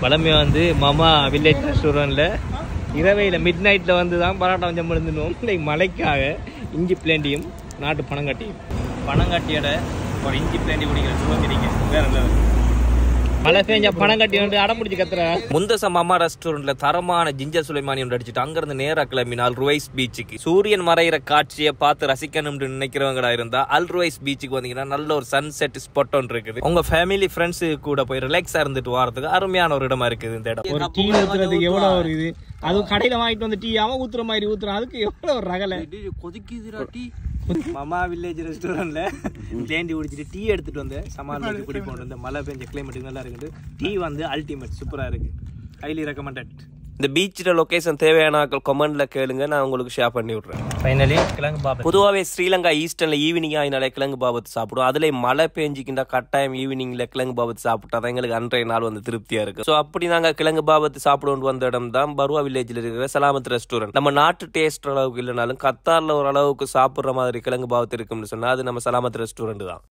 பழமையாக வந்து மாமா வில்லேஜ் ரெஸ்டாரண்ட்டில் இரவையில் மிட் நைட்டில் வந்து தான் பரோட்டா கொஞ்சம் விழுந்துனோம் லைக் மலைக்காக இஞ்சி பிளேண்டியும் நாட்டு பனங்காட்டியும் பனங்காட்டியோட ஒரு இஞ்சி பிளேண்டி குடிக்கிற சுகந்திரிங்க வேற level. மழை பெஞ்ச பனங்காட்டி வந்து அடம் பிடிச்சி கத்துற முந்தச மாமா ரெஸ்டாரண்ட்ல தரமான ஜிஞ்சர் சுலைமானி ஒன்று அடிச்சுட்டு அங்கிருந்து நேரா கிளம்பினால் ருவைஸ் பீச்சுக்கு சூரியன் மறையிற காட்சியை பார்த்து ரசிக்கணும்னு நினைக்கிறவங்களா இருந்தா அல் ருவைஸ் பீச்சுக்கு வந்தீங்கன்னா நல்ல ஒரு சன்செட் ஸ்பாட் ஒன்று இருக்குது உங்க ஃபேமிலி ஃப்ரெண்ட்ஸ் கூட போய் ரிலாக்ஸா இருந்துட்டு வரதுக்கு அருமையான ஒரு இடமா இருக்குது இந்த இடம் ஒரு டீ ஊத்துறதுக்கு எவ்வளவு ஒரு இது அதுவும் கடையில வாங்கிட்டு வந்து டீ அவன் ஊத்துற மாதிரி ஊத்துறான் அதுக்கு எவ்வளவு ஒரு ரகலை கொதிக்குதுடா டீ மாமா வில்லேஜ் ரெஸ்டாரண்ட்ல தேண்டி குடிச்சிட்டு டீ எடுத்துட்டு வந்து சமாளிச்சு குடிப்போம் இந்த மழை பெஞ்ச கிளைமேட்டுக்கு நல்லா இருக்குது டீ வந்து அல்டிமேட் சூப்பரா இருக்கு ஹைலி ரெக்கமெண்டட் இந்த பீச்சோட லொகேஷன் தேவையான கமெண்ட்ல கேளுங்க நான் உங்களுக்கு ஷேர் பண்ணி விட்றேன் ஃபைனலி கிழங்கு பாபு பொதுவாகவே ஸ்ரீலங்கா ஈஸ்டர்ல ஈவினிங் ஆகினாலே கிழங்கு பாபத்து சாப்பிடுவோம் அதுல மழை பெஞ்சிக்கிண்டா கட்டாயம் ஈவினிங்ல கிழங்கு பாபத்து சாப்பிட்டா தான் எங்களுக்கு அன்றைய நாள் வந்து திருப்தியா இருக்கு ஸோ அப்படி நாங்க கிழங்கு பாபத்து சாப்பிடுவோம் வந்த இடம் தான் பருவா வில்லேஜ்ல இருக்கிற சலாமத் ரெஸ்டாரண்ட் நம்ம நாட்டு டேஸ்ட் அளவுக்கு இல்லைனாலும் கத்தார்ல ஒரு அளவுக்கு சாப்பிடுற மாதிரி கிழங்கு பாபத்து இருக்கும்னு சொன்னா அது நம்ம சலாமத் ரெஸ்டாரண்ட் தான்